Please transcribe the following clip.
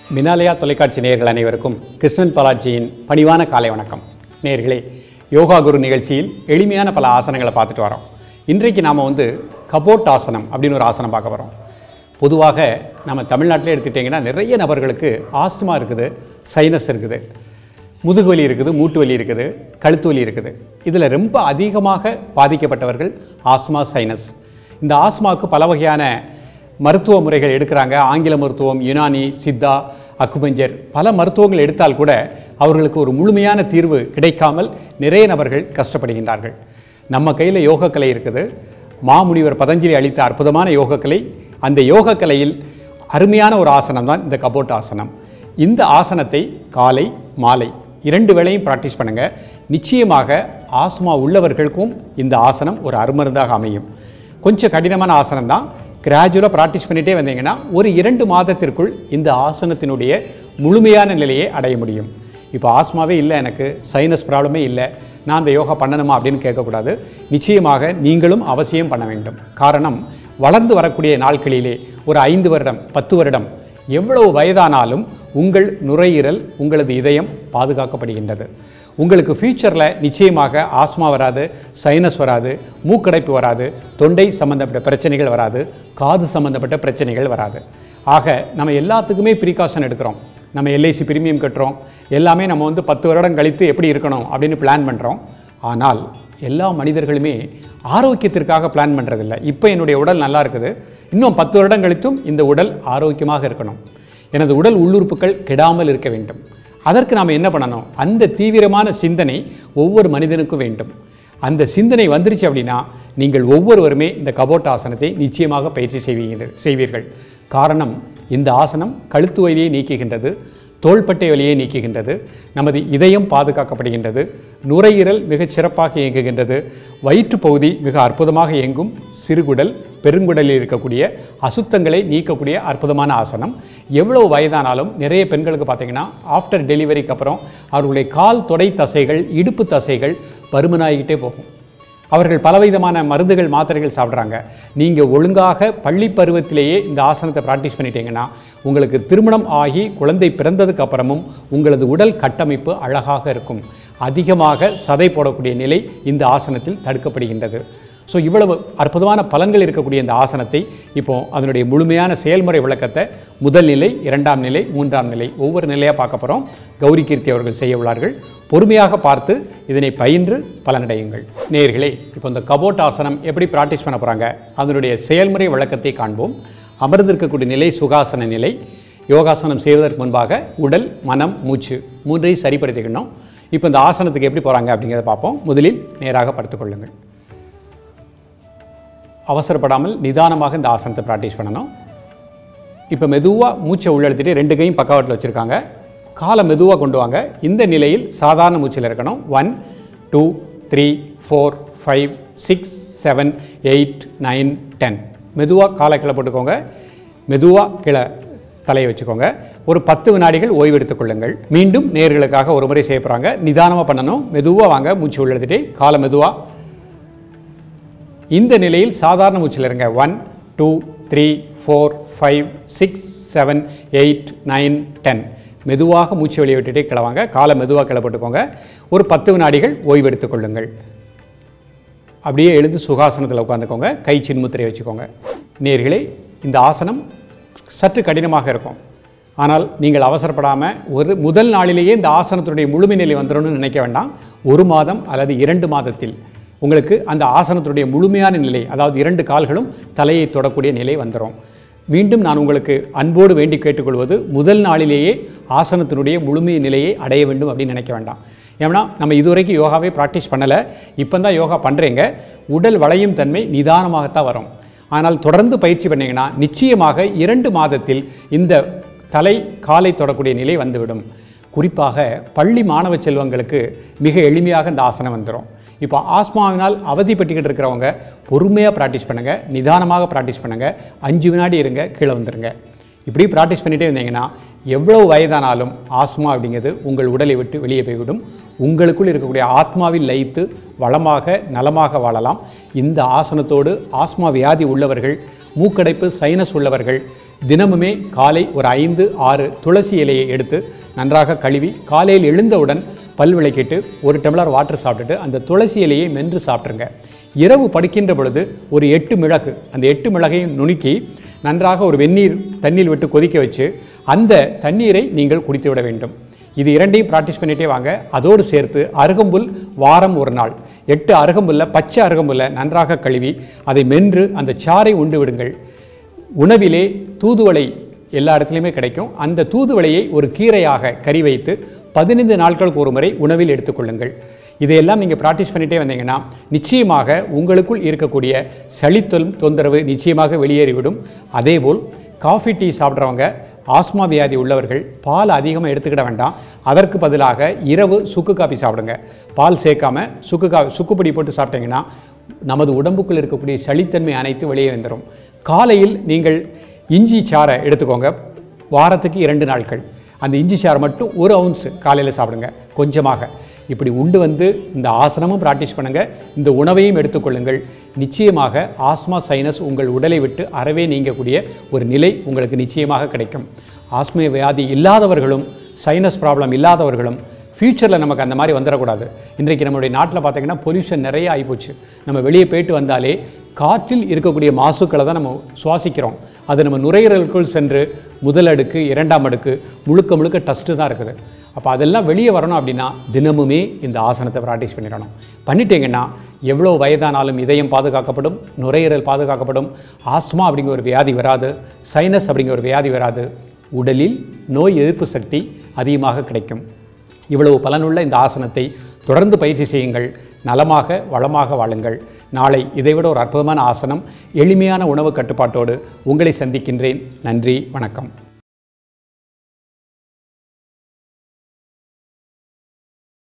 மினாலயா தொலைக்காட்சி நேயர்கள் அனைவருக்கும் கிருஷ்ணன் பாலாஜியின் பணிவான காலை வணக்கம் நேயர்களே யோகா குரு நிகழ்ச்சியில் எளிமையான பல ஆசனங்களை பார்த்துட்டு வரோம் இன்றைக்கு நாம் வந்து கபோட் ஆசனம் அப்படின்னு ஒரு ஆசனம் பார்க்க போகிறோம் பொதுவாக நம்ம தமிழ்நாட்டிலே எடுத்துக்கிட்டிங்கன்னா நிறைய நபர்களுக்கு ஆஸ்துமா இருக்குது சைனஸ் இருக்குது முதுகு வலி இருக்குது மூட்டு வலி இருக்குது கழுத்து வலி இருக்குது இதில் ரொம்ப அதிகமாக பாதிக்கப்பட்டவர்கள் ஆஸ்மா சைனஸ் இந்த ஆஸ்மாவுக்கு பல வகையான மருத்துவ முறைகள் எடுக்கிறாங்க ஆங்கில மருத்துவம் யுனானி சித்தா அக்குபஞ்சர் பல மருத்துவங்கள் எடுத்தால் கூட அவர்களுக்கு ஒரு முழுமையான தீர்வு கிடைக்காமல் நிறைய நபர்கள் கஷ்டப்படுகின்றார்கள் நம்ம கையில் யோகக்கலை இருக்குது மாமுனிவர் பதஞ்சலி அளித்த அற்புதமான யோகக்கலை அந்த யோகக்கலையில் அருமையான ஒரு ஆசனம் தான் இந்த கபோட் ஆசனம் இந்த ஆசனத்தை காலை மாலை இரண்டு வேளையும் ப்ராக்டிஸ் பண்ணுங்கள் நிச்சயமாக ஆஸ்மா உள்ளவர்களுக்கும் இந்த ஆசனம் ஒரு அருமருந்தாக அமையும் கொஞ்சம் கடினமான ஆசனம் தான் கிராஜுவலாக ப்ராக்டிஸ் பண்ணிகிட்டே வந்தீங்கன்னா ஒரு இரண்டு மாதத்திற்குள் இந்த ஆசனத்தினுடைய முழுமையான நிலையை அடைய முடியும் இப்போ ஆஸ்மாவே இல்லை எனக்கு சைனஸ் ப்ராப்ளமே இல்லை நான் அந்த யோகா பண்ணணுமா அப்படின்னு கேட்கக்கூடாது நிச்சயமாக நீங்களும் அவசியம் பண்ண வேண்டும் காரணம் வளர்ந்து வரக்கூடிய நாட்களிலே ஒரு ஐந்து வருடம் பத்து வருடம் எவ்வளவு வயதானாலும் உங்கள் நுரையீரல் உங்களது இதயம் பாதுகாக்கப்படுகின்றது உங்களுக்கு ஃப்யூச்சரில் நிச்சயமாக ஆஸ்மா வராது சைனஸ் வராது மூக்கடைப்பு வராது தொண்டை சம்பந்தப்பட்ட பிரச்சனைகள் வராது காது சம்பந்தப்பட்ட பிரச்சனைகள் வராது ஆக நம்ம எல்லாத்துக்குமே ப்ரீகாஷன் எடுக்கிறோம் நம்ம எல்ஐசி பிரீமியம் கட்டுறோம் எல்லாமே நம்ம வந்து பத்து வருடம் கழித்து எப்படி இருக்கணும் அப்படின்னு பிளான் பண்ணுறோம் ஆனால் எல்லா மனிதர்களுமே ஆரோக்கியத்திற்காக பிளான் பண்ணுறதில்ல இப்போ என்னுடைய உடல் நல்லா இருக்குது இன்னும் பத்து வருடம் கழித்தும் இந்த உடல் ஆரோக்கியமாக இருக்கணும் எனது உடல் உள்ளுறுப்புகள் கெடாமல் இருக்க வேண்டும் அதற்கு நாம் என்ன பண்ணணும் அந்த தீவிரமான சிந்தனை ஒவ்வொரு மனிதனுக்கும் வேண்டும் அந்த சிந்தனை வந்துருச்சு அப்படின்னா நீங்கள் ஒவ்வொருவருமே இந்த கபோட் ஆசனத்தை நிச்சயமாக பயிற்சி செய்வீங்க செய்வீர்கள் காரணம் இந்த ஆசனம் கழுத்து வலியை நீக்குகின்றது தோள்பட்டை வலியை நீக்குகின்றது நமது இதயம் பாதுகாக்கப்படுகின்றது நுரையீரல் மிகச் சிறப்பாக இயங்குகின்றது வயிற்று பகுதி மிக அற்புதமாக இயங்கும் சிறுகுடல் பெருங்குடலில் இருக்கக்கூடிய அசுத்தங்களை நீக்கக்கூடிய அற்புதமான ஆசனம் எவ்வளவு வயதானாலும் நிறைய பெண்களுக்கு பார்த்தீங்கன்னா ஆஃப்டர் டெலிவரிக்கு அப்புறம் அவர்களுடைய கால் தொடை தசைகள் இடுப்பு தசைகள் பருமனாகிக்கிட்டே போகும் அவர்கள் பலவிதமான மருந்துகள் மாத்திரைகள் சாப்பிட்றாங்க நீங்கள் ஒழுங்காக பள்ளி பருவத்திலேயே இந்த ஆசனத்தை ப்ராக்டிஸ் பண்ணிட்டீங்கன்னா உங்களுக்கு திருமணம் ஆகி குழந்தை பிறந்ததுக்கு அப்புறமும் உங்களது உடல் கட்டமைப்பு அழகாக இருக்கும் அதிகமாக சதை போடக்கூடிய நிலை இந்த ஆசனத்தில் தடுக்கப்படுகின்றது ஸோ இவ்வளவு அற்புதமான பலன்கள் இருக்கக்கூடிய இந்த ஆசனத்தை இப்போ அதனுடைய முழுமையான செயல்முறை விளக்கத்தை முதல் நிலை இரண்டாம் நிலை மூன்றாம் நிலை ஒவ்வொரு நிலையாக பார்க்க போகிறோம் கௌரி கீர்த்தி அவர்கள் செய்ய உள்ளார்கள் பொறுமையாக பார்த்து இதனை பயின்று பலனடையுங்கள் நேயர்களே இப்போ இந்த கபோட் ஆசனம் எப்படி ப்ராக்டிஸ் பண்ண போகிறாங்க அதனுடைய செயல்முறை விளக்கத்தை காண்போம் அமர்ந்திருக்கக்கூடிய நிலை சுகாசன நிலை யோகாசனம் செய்வதற்கு முன்பாக உடல் மனம் மூச்சு மூன்றையும் சரிப்படுத்திக்கணும் இப்போ இந்த ஆசனத்துக்கு எப்படி போகிறாங்க அப்படிங்கிறத பார்ப்போம் முதலில் நேராக படுத்துக்கொள்ளுங்கள் அவசரப்படாமல் நிதானமாக இந்த ஆசனத்தை ப்ராக்டிஸ் பண்ணணும் இப்போ மெதுவாக மூச்சை உள்ளெடுத்துட்டு ரெண்டு கையும் பக்கவாட்டில் வச்சுருக்காங்க காலை மெதுவாக கொண்டு வாங்க இந்த நிலையில் சாதாரண மூச்சில் இருக்கணும் one two three four five six seven eight nine ten மெதுவாக காலை கீழே போட்டுக்கோங்க மெதுவாக கீழே தலையை வச்சுக்கோங்க ஒரு பத்து வினாடிகள் ஓய்வு எடுத்துக்கொள்ளுங்கள் மீண்டும் நேர்களுக்காக ஒரு முறை செய்ய போகிறாங்க நிதானமாக பண்ணணும் மெதுவாக வாங்க மூச்சு உள்ளெடுத்துட்டு காலை மெதுவாக இந்த நிலையில் சாதாரண மூச்சில் இருங்க one two three four five six seven eight nine ten மெதுவாக மூச்சு வெளியே விட்டுட்டே கிளவாங்க காலை மெதுவாக கிளப்பட்டுக்கோங்க ஒரு பத்து வினாடிகள் ஓய்வு எடுத்துக்கொள்ளுங்கள் அப்படியே எழுந்து சுகாசனத்தில் உட்காந்துக்கோங்க கை சின்முத்திரை வச்சுக்கோங்க நேர்களே இந்த ஆசனம் சற்று கடினமாக இருக்கும் ஆனால் நீங்கள் அவசரப்படாமல் ஒரு முதல் நாளிலேயே இந்த ஆசனத்தினுடைய முழுமை நிலை வந்துடணும்னு நினைக்க வேண்டாம் ஒரு மாதம் அல்லது இரண்டு மாதத்தில் உங்களுக்கு அந்த ஆசனத்தினுடைய முழுமையான நிலை அதாவது இரண்டு கால்களும் தலையை தொடக்கூடிய நிலை வந்துடும் மீண்டும் நான் உங்களுக்கு அன்போடு வேண்டி கேட்டுக்கொள்வது முதல் நாளிலேயே ஆசனத்தினுடைய முழுமை நிலையை அடைய வேண்டும் அப்படின்னு நினைக்க வேண்டாம் ஏன்னா நம்ம இதுவரைக்கும் யோகாவே ப்ராக்டிஸ் பண்ணலை இப்போ தான் யோகா பண்ணுறீங்க உடல் வளையும் தன்மை நிதானமாகத்தான் வரும் ஆனால் தொடர்ந்து பயிற்சி பண்ணீங்கன்னா நிச்சயமாக இரண்டு மாதத்தில் இந்த தலை காலை தொடக்கூடிய நிலை வந்துவிடும் குறிப்பாக பள்ளி மாணவ செல்வங்களுக்கு மிக எளிமையாக இந்த ஆசனம் வந்துடும் இப்போ ஆஸ்மாவினால் அவதிப்பட்டுக்கிட்டு இருக்கிறவங்க பொறுமையாக ப்ராக்டிஸ் பண்ணுங்கள் நிதானமாக ப்ராக்டிஸ் பண்ணுங்கள் அஞ்சு வினாடி இருங்க கீழே வந்துருங்க இப்படி ப்ராக்டிஸ் பண்ணிகிட்டே இருந்தீங்கன்னா எவ்வளவு வயதானாலும் ஆஸ்மா அப்படிங்கிறது உங்கள் உடலை விட்டு வெளியே போய்விடும் உங்களுக்குள் இருக்கக்கூடிய ஆத்மாவில் லயித்து வளமாக நலமாக வாழலாம் இந்த ஆசனத்தோடு ஆஸ்மா வியாதி உள்ளவர்கள் மூக்கடைப்பு சைனஸ் உள்ளவர்கள் தினமுமே காலை ஒரு ஐந்து ஆறு துளசி இலையை எடுத்து நன்றாக கழுவி காலையில் எழுந்தவுடன் பல் விளக்கிட்டு ஒரு டம்ளர் வாட்டர் சாப்பிட்டுட்டு அந்த துளசி இலையை மென்று சாப்பிட்ருங்க இரவு படுக்கின்ற பொழுது ஒரு எட்டு மிளகு அந்த எட்டு மிளகையும் நுணுக்கி நன்றாக ஒரு வெந்நீர் தண்ணீர் விட்டு கொதிக்க வச்சு அந்த தண்ணீரை நீங்கள் குடித்து விட வேண்டும் இது இரண்டையும் ப்ராக்டிஸ் பண்ணிகிட்டே வாங்க அதோடு சேர்த்து அருகம்புல் வாரம் ஒரு நாள் எட்டு அருகம்புல்ல பச்சை அருகம்புல்ல நன்றாக கழுவி அதை மென்று அந்த சாறை உண்டு விடுங்கள் உணவிலே தூதுவளை எல்லா இடத்துலையுமே கிடைக்கும் அந்த தூதுவளையை ஒரு கீரையாக கறி வைத்து பதினைந்து நாட்களுக்கு ஒரு முறை உணவில் எடுத்துக்கொள்ளுங்கள் இதையெல்லாம் நீங்கள் ப்ராக்டிஸ் பண்ணிகிட்டே வந்தீங்கன்னா நிச்சயமாக உங்களுக்குள் இருக்கக்கூடிய சளித்தொல் தொந்தரவு நிச்சயமாக வெளியேறிவிடும் அதேபோல் காஃபி டீ சாப்பிட்றவங்க ஆஸ்மா வியாதி உள்ளவர்கள் பால் அதிகமாக எடுத்துக்கிட வேண்டாம் அதற்கு பதிலாக இரவு சுக்கு காப்பி சாப்பிடுங்க பால் சேர்க்காம சுக்கு கா சுக்குப்பொடி போட்டு சாப்பிட்டீங்கன்னா நமது உடம்புக்குள் இருக்கக்கூடிய சளித்தன்மை அனைத்து வெளியே வந்துடும் காலையில் நீங்கள் இஞ்சி சாறை எடுத்துக்கோங்க வாரத்துக்கு இரண்டு நாட்கள் அந்த இஞ்சி சாறை மட்டும் ஒரு அவுன்ஸ் காலையில் சாப்பிடுங்க கொஞ்சமாக இப்படி உண்டு வந்து இந்த ஆசனமும் ப்ராக்டிஸ் பண்ணுங்கள் இந்த உணவையும் எடுத்துக்கொள்ளுங்கள் நிச்சயமாக ஆஸ்மா சைனஸ் உங்கள் உடலை விட்டு அறவே நீங்கக்கூடிய ஒரு நிலை உங்களுக்கு நிச்சயமாக கிடைக்கும் ஆஸ்மை வியாதி இல்லாதவர்களும் சைனஸ் ப்ராப்ளம் இல்லாதவர்களும் ஃப்யூச்சரில் நமக்கு அந்த மாதிரி வந்துடக்கூடாது இன்றைக்கு நம்மளுடைய நாட்டில் பார்த்தீங்கன்னா பொல்யூஷன் நிறைய ஆகிப்போச்சு நம்ம வெளியே போயிட்டு வந்தாலே காற்றில் இருக்கக்கூடிய மாசுக்களை தான் நம்ம சுவாசிக்கிறோம் அது நம்ம நுரையீரலுக்குள் சென்று முதல் அடுக்கு இரண்டாம் அடுக்கு முழுக்க முழுக்க டஸ்ட்டு தான் இருக்குது அப்போ அதெல்லாம் வெளியே வரணும் அப்படின்னா தினமுமே இந்த ஆசனத்தை ப்ராக்டிஸ் பண்ணிடணும் பண்ணிட்டீங்கன்னா எவ்வளோ வயதானாலும் இதயம் பாதுகாக்கப்படும் நுரையீரல் பாதுகாக்கப்படும் ஆஸ்மா அப்படிங்கிற ஒரு வியாதி வராது சைனஸ் அப்படிங்கிற ஒரு வியாதி வராது உடலில் நோய் எதிர்ப்பு சக்தி அதிகமாக கிடைக்கும் இவ்வளவு பலனுள்ள இந்த ஆசனத்தை தொடர்ந்து பயிற்சி செய்யுங்கள் நலமாக வளமாக வாழுங்கள் நாளை இதைவிட ஒரு அற்புதமான ஆசனம் எளிமையான உணவு கட்டுப்பாட்டோடு உங்களை சந்திக்கின்றேன் நன்றி வணக்கம்